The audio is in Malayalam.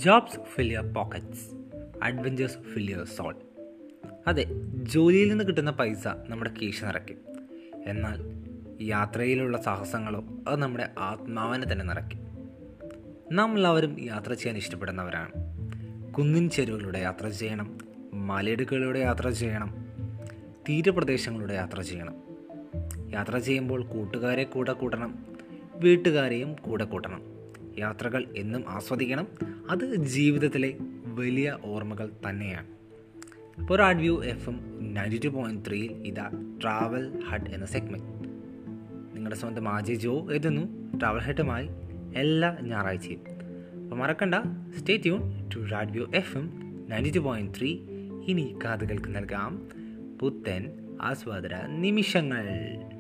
jobs fill your pockets adventures fill your soul അതെ ജോലിയിൽ നിന്ന് കിട്ടുന്ന പൈസ നമ്മുടെ കീശ നിറയ്ക്കും എന്നാൽ യാത്രയിലുള്ള സാഹസങ്ങളോ അത് നമ്മുടെ ആത്മാവിനെ തന്നെ നിറയ്ക്കും നാം എല്ലാവരും യാത്ര ചെയ്യാൻ ഇഷ്ടപ്പെടുന്നവരാണ് കുന്നിൻ ചെരുവുകളുടെ യാത്ര ചെയ്യണം മലയിടുക്കുകളിലൂടെ യാത്ര ചെയ്യണം തീരപ്രദേശങ്ങളിലൂടെ യാത്ര ചെയ്യണം യാത്ര ചെയ്യുമ്പോൾ കൂട്ടുകാരെ കൂടെ കൂട്ടണം വീട്ടുകാരെയും കൂടെ കൂട്ടണം യാത്രകൾ എന്നും ആസ്വദിക്കണം അത് ജീവിതത്തിലെ വലിയ ഓർമ്മകൾ തന്നെയാണ് ഇപ്പോൾ rad view F M ninety two point ത്രീയിൽ ഇതാ ട്രാവൽ ഹഡ് എന്ന സെഗ്മെൻറ്റ് നിങ്ങളുടെ സ്വന്തം ആജി ജോ എഴുതുന്നു ട്രാവൽ ഹെഡുമായി എല്ലാ ഞായറാഴ്ചയും അപ്പോൾ മറക്കണ്ട stay tune to rad view F M ninety two point three ഇനി കാതുകൾക്ക് നൽകാം പുത്തൻ ആസ്വാദന നിമിഷങ്ങൾ